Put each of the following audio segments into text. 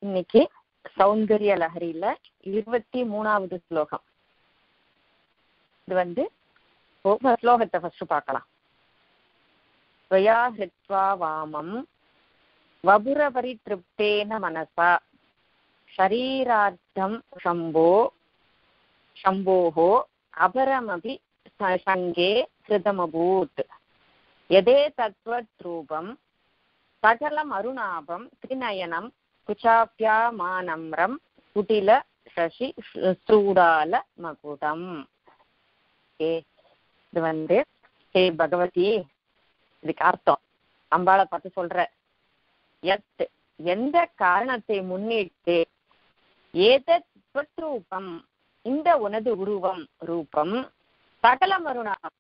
இன்னைக்கு சௌந்தரிய லஹரியில இருபத்தி மூணாவது ஸ்லோகம் இது வந்து ஒவ்வொரு ஸ்லோகத்தை ஃபர்ஸ்ட் பார்க்கலாம் ஸ்வயா ஹிருத்வா வாமம் வபுரபரிதிருப்தேன மனசா ஷரீரார்த்தம் शम्भो शम्भोः अपरमपि सङ्गे कृतमभूत् यदे तत्त्वद्रूपं सकलम् अरुणाभं त्रिनयनं कुचाप्यामानम्रं कुटिल शशि சூடால மகுடம் ஏ இது வந்து ஹே பகவதி இதுக்கு அர்த்தம் அம்பாளை பார்த்து சொல்ற எத் எந்த காரணத்தை முன்னிட்டு ஏதத் ரூபம் இந்த உனது உருவம் ரூபம் சகல மருணாம்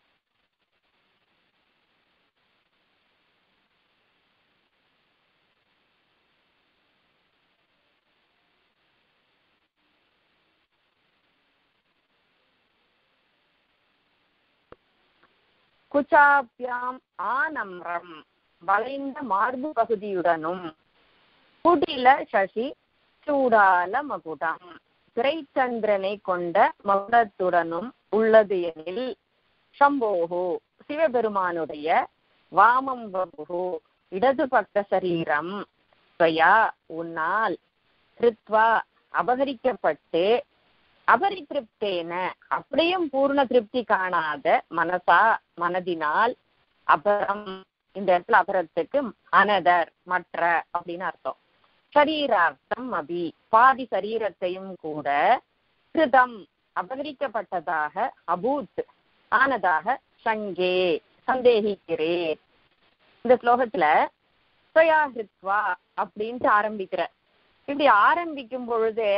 குச்சாபியாம் ஆனம்ரம் வளைந்த மார்பு பகுதியுடனும் குடில சசி சூடால மகுடம் திரைச்சந்திரனை கொண்ட மகுடத்துடனும் உள்ளது எனில் சம்போகோ சிவபெருமானுடைய வாமம் வபுகு இடது பக்க சரீரம் ஸ்வயா உன்னால் கிருத்வா அபகரிக்கப்பட்டு அபரிதிருப்தேன அப்படியும் பூர்ண திருப்தி காணாத மனசா மனதினால் அபரம் இந்த இடத்துல அபரத்துக்கு அனதர் மற்ற அப்படின்னு அர்த்தம் சரீரார்த்தம் அபி பாதி சரீரத்தையும் கூட கிருதம் அபகரிக்கப்பட்டதாக அபூத் ஆனதாக சங்கே சந்தேகிக்கிறேன் இந்த ஸ்லோகத்துல ஸ்வயா ஹிருத்வா அப்படின்ட்டு ஆரம்பிக்கிற இப்படி ஆரம்பிக்கும் பொழுது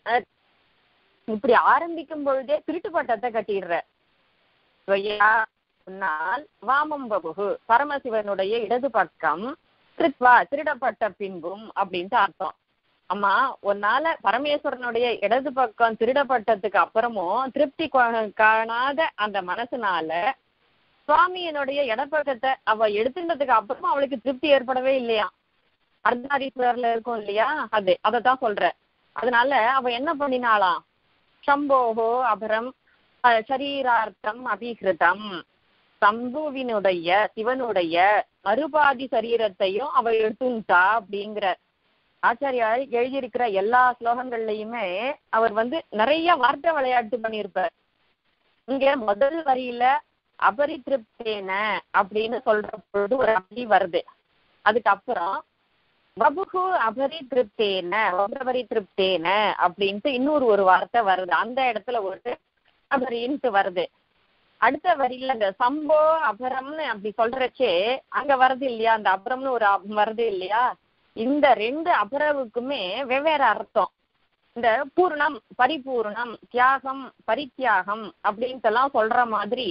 இப்படி ஆரம்பிக்கும் பொழுதே திருட்டு பட்டத்தை கட்டிடுற ஸ்வயா உன்னால் வாமம் பபுகு பரமசிவனுடைய இடது பக்கம் கிருத்வா திருடப்பட்ட பின்பும் அப்படின்ட்டு அர்த்தம் அம்மா உன்னால பரமேஸ்வரனுடைய இடது பக்கம் திருடப்பட்டதுக்கு அப்புறமும் திருப்தி காணாத அந்த மனசுனால சுவாமியனுடைய இடப்பக்கத்தை அவ எடுத்துட்டதுக்கு அப்புறமும் அவளுக்கு திருப்தி ஏற்படவே இல்லையா அர்த்தாதீஸ்வரர்ல இருக்கும் இல்லையா அது அதத்தான் சொல்ற அதனால அவ என்ன பண்ணினாலாம் சம்போகோ அபரம் சரீரார்த்தம் அபிகிருதம் சம்புவினுடைய சிவனுடைய மறுபாதி சரீரத்தையும் அவ எடுத்துட்டா அப்படிங்கிற ஆச்சாரியார் எழுதியிருக்கிற எல்லா ஸ்லோகங்கள்லயுமே அவர் வந்து நிறைய வார்த்தை விளையாட்டு பண்ணியிருப்பார் இங்க முதல் வரியில அபரிதிருப்தேன அப்படின்னு சொல்ற பொழுது ஒரு அபி வருது அதுக்கப்புறம் வபுகு அபரிதிருப்தேன வபரிதிருப்தேன அப்படின்ட்டு இன்னொரு ஒரு வார்த்தை வருது அந்த இடத்துல ஒரு அபரின்ட்டு வருது அடுத்த வரியில இந்த சம்போ அபரம்னு அப்படி சொல்றச்சே அங்க வருது இல்லையா அந்த அபரம்னு ஒரு வருது இல்லையா இந்த ரெண்டு அபரவுக்குமே வெவ்வேறு அர்த்தம் இந்த பூர்ணம் பரிபூர்ணம் தியாகம் பரித்தியாகம் அப்படின்ட்டு எல்லாம் சொல்ற மாதிரி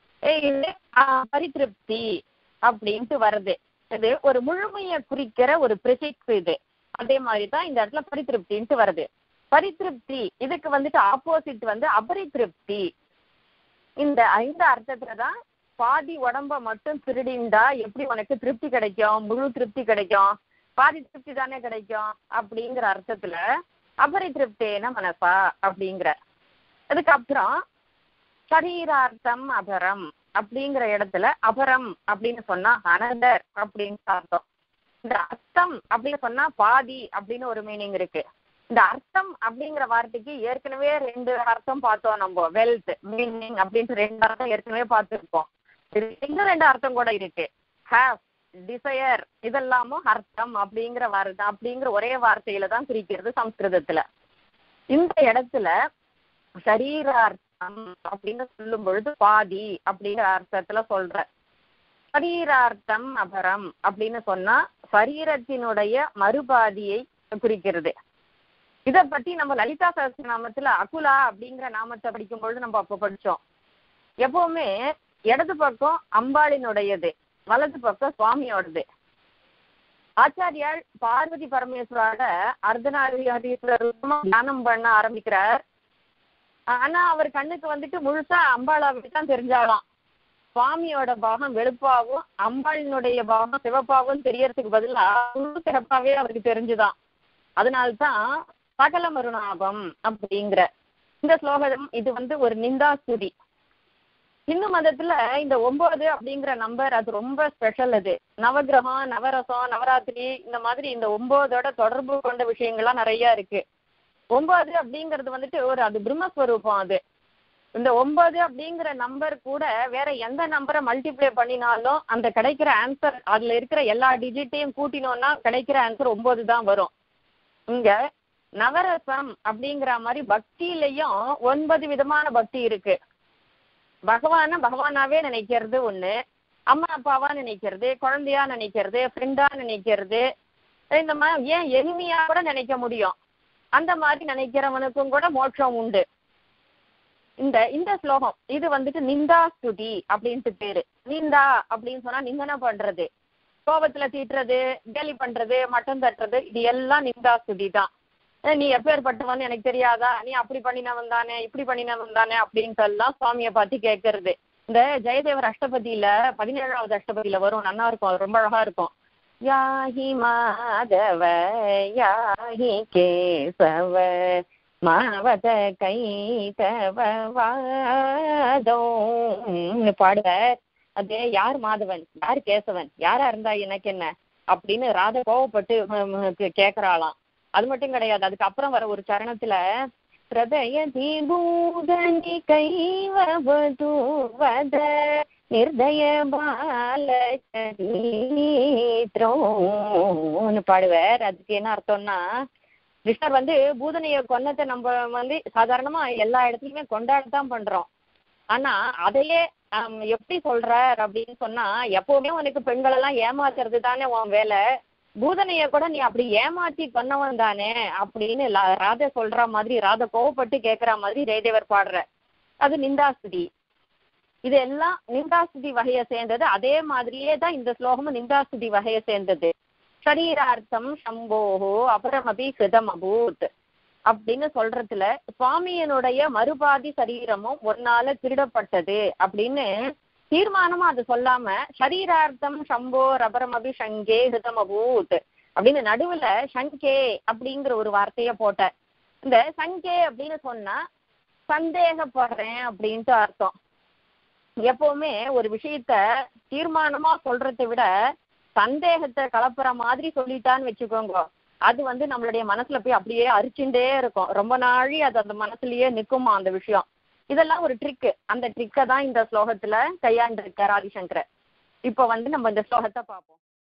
பரிதிருப்தி அப்படின்ட்டு வருது இது ஒரு முழுமையை குறிக்கிற ஒரு பிரிசிக்ஸ் இது அதே மாதிரி தான் இந்த இடத்துல பரிதிருப்தின்ட்டு வருது பரிதிருப்தி இதுக்கு வந்துட்டு ஆப்போசிட் வந்து அபரிதிருப்தி இந்த ஐந்து அர்த்தத்துல தான் பாதி உடம்ப மட்டும் திருடிண்டா எப்படி உனக்கு திருப்தி கிடைக்கும் முழு திருப்தி கிடைக்கும் பாதி திருப்தி தானே கிடைக்கும் அப்படிங்கிற அர்த்தத்துல அபரிதிருப்தேன மனசா அப்படிங்கிற அதுக்கப்புறம் சரீரார்த்தம் அபரம் அப்படிங்கிற இடத்துல அபரம் அப்படின்னு சொன்னா அனந்தர் அப்படின்னு அர்த்தம் இந்த அர்த்தம் அப்படின்னு சொன்னா பாதி அப்படின்னு ஒரு மீனிங் இருக்கு இந்த அர்த்தம் அப்படிங்கிற வார்த்தைக்கு ஏற்கனவே ரெண்டு அர்த்தம் பார்த்தோம் நம்ம வெல்த் மீனிங் அப்படின்ட்டு ரெண்டு அர்த்தம் ஏற்கனவே பார்த்துருப்போம் இன்னும் ரெண்டு அர்த்தம் கூட இருக்கு ஹேவ் டிசையர் இதெல்லாமும் அர்த்தம் அப்படிங்கிற வார்த்தை அப்படிங்கிற ஒரே வார்த்தையில தான் குறிக்கிறது சம்ஸ்கிருதத்துல இந்த இடத்துல சரீரார்த்தம் அப்படின்னு சொல்லும் பொழுது பாதி அப்படிங்கிற அர்த்தத்துல சொல்ற சரீரார்த்தம் அபரம் அப்படின்னு சொன்னா சரீரத்தினுடைய மறுபாதியை குறிக்கிறது இத பத்தி நம்ம லலிதா சகஸ்திரநாமத்துல அகுலா அப்படிங்கிற நாமத்தை படிக்கும் பொழுது நம்ம அப்ப படிச்சோம் எப்பவுமே இடது பக்கம் அம்பாளினுடையது வலது பக்கம் சுவாமியோடது ஆச்சாரியால் பார்வதி பரமேஸ்வரோட அர்த்தநாரீஸ்வரர் தியானம் பண்ண ஆரம்பிக்கிறார் ஆனா அவர் கண்ணுக்கு வந்துட்டு முழுசா அம்பாளாவை தான் தெரிஞ்சாலாம் சுவாமியோட பாகம் வெளுப்பாவும் அம்பாளினுடைய பாகம் சிவப்பாவும் தெரியறதுக்கு பதிலா முழு சிறப்பாவே அவருக்கு தெரிஞ்சுதான் அதனால்தான் சகல மருணாபம் அப்படிங்கிற இந்த ஸ்லோகம் இது வந்து ஒரு நிந்தா ஸ்துதி இந்து மதத்துல இந்த ஒன்பது அப்படிங்கிற நம்பர் அது ரொம்ப ஸ்பெஷல் அது நவகிரகம் நவரசம் நவராத்திரி இந்த மாதிரி இந்த ஒன்பதோட தொடர்பு கொண்ட விஷயங்கள்லாம் நிறைய இருக்கு ஒன்பது அப்படிங்கிறது வந்துட்டு ஒரு அது பிரம்மஸ்வரூபம் அது இந்த ஒன்பது அப்படிங்கிற நம்பர் கூட வேற எந்த நம்பரை மல்டிப்ளை பண்ணினாலும் அந்த கிடைக்கிற ஆன்சர் அதுல இருக்கிற எல்லா டிஜிட்டையும் கூட்டினோம்னா கிடைக்கிற ஆன்சர் ஒன்பது தான் வரும் இங்க நவரசம் அப்படிங்கிற மாதிரி பக்தியிலையும் ஒன்பது விதமான பக்தி இருக்கு பகவான பகவானாவே நினைக்கிறது ஒண்ணு அம்மா அப்பாவா நினைக்கிறது குழந்தையா நினைக்கிறது ஃப்ரெண்டா நினைக்கிறது இந்த மாதிரி ஏன் எளிமையா கூட நினைக்க முடியும் அந்த மாதிரி நினைக்கிறவனுக்கும் கூட மோட்சம் உண்டு இந்த இந்த ஸ்லோகம் இது வந்துட்டு நிந்தா ஸ்துதி அப்படின்ட்டு பேரு நிந்தா அப்படின்னு சொன்னா நிந்தனை பண்றது கோபத்துல தீட்டுறது கேலி பண்றது மட்டம் தட்டுறது இது எல்லாம் நிந்தா ஸ்துதி தான் ஏ, நீ எப்பேற்பட்டவன் எனக்கு தெரியாதா நீ அப்படி பண்ணினவன் தானே இப்படி பண்ணினவன் தானே அப்படின்ட்டு எல்லாம் சுவாமியை பார்த்து கேட்கறது இந்த ஜெயதேவர் அஷ்டபதியில பதினேழாவது அஷ்டபதியில வரும் நல்லா இருக்கும் அது ரொம்ப அழகா இருக்கும் யாஹி மாதவ யாஹி கேசவ மாவத கைதவ வாதோன்னு பாடுவார் அது யார் மாதவன் யார் கேசவன் யாரா இருந்தா எனக்கு என்ன அப்படின்னு ராதை கோவப்பட்டு ம், ம், கே- கேக்குறாளாம் அது மட்டும் கிடையாது அதுக்கப்புறம் வர ஒரு சரணத்துல ஹிருதய தீபூதனி கைவது வத நிர்தய பாலச்சரித்ரோன்னு பாடுவார் அதுக்கு என்ன அர்த்தம்னா கிருஷ்ணர் வந்து பூதனைய கொன்னத்தை நம்ம வந்து சாதாரணமா எல்லா இடத்துலயுமே கொண்டாடத்தான் பண்றோம் ஆனா அதையே ஆம், எப்படி சொல்றார் அப்படின்னு சொன்னா எப்பவுமே உனக்கு பெண்கள் எல்லாம் ஏமாத்துறது தானே உன் வேலை பூதனைய கூட நீ அப்படி ஏமாத்தி பண்ணவன் தானே அப்படின்னு லா- ராதை சொல்ற மாதிரி ராதை கோவப்பட்டு கேக்குற மாதிரி ஜெயதேவர் பாடுற அது நிந்தாஸ்துதி இது எல்லாம் நிந்தாஸ்துதி வகையை சேர்ந்தது அதே மாதிரியே தான் இந்த ஸ்லோகமும் நிந்தாஸ்துதி வகையை சேர்ந்தது ஷரீரார்த்தம் சம்போஹோ அபரமபி ஹிருதம் அபூத் அப்படின்னு சொல்றதுல சுவாமியனுடைய மறுபாதி சரீரமும் ஒன்னால திருடப்பட்டது அப்படின்னு தீர்மானமா அது சொல்லாம ஷரீரார்த்தம் சம்போ ரபரமபி ஷங்கே ஹிருதம் அபூத் அப்படின்னு நடுவுல ஷங்கே அப்படிங்கிற ஒரு வார்த்தைய போட்ட இந்த சங்கே அப்படின்னு சொன்னா சந்தேகப்படுறேன் அப்படின்ட்டு அர்த்தம் எப்பவுமே ஒரு விஷயத்த தீர்மானமா சொல்றதை விட சந்தேகத்தை கலப்புற மாதிரி சொல்லிட்டான்னு வச்சுக்கோங்க அது வந்து நம்மளுடைய மனசுல போய் அப்படியே அரிச்சுட்டே இருக்கும் ரொம்ப நாழி அது அந்த மனசுலயே நிக்குமா அந்த விஷயம் இதெல்லாம் ஒரு ட்ரிக்கு அந்த ட்ரிக்கை தான் இந்த ஸ்லோகத்துல கையாண்டிருக்கார் ஆதிசங்கர் இப்போ வந்து நம்ம இந்த ஸ்லோகத்தை பார்ப்போம்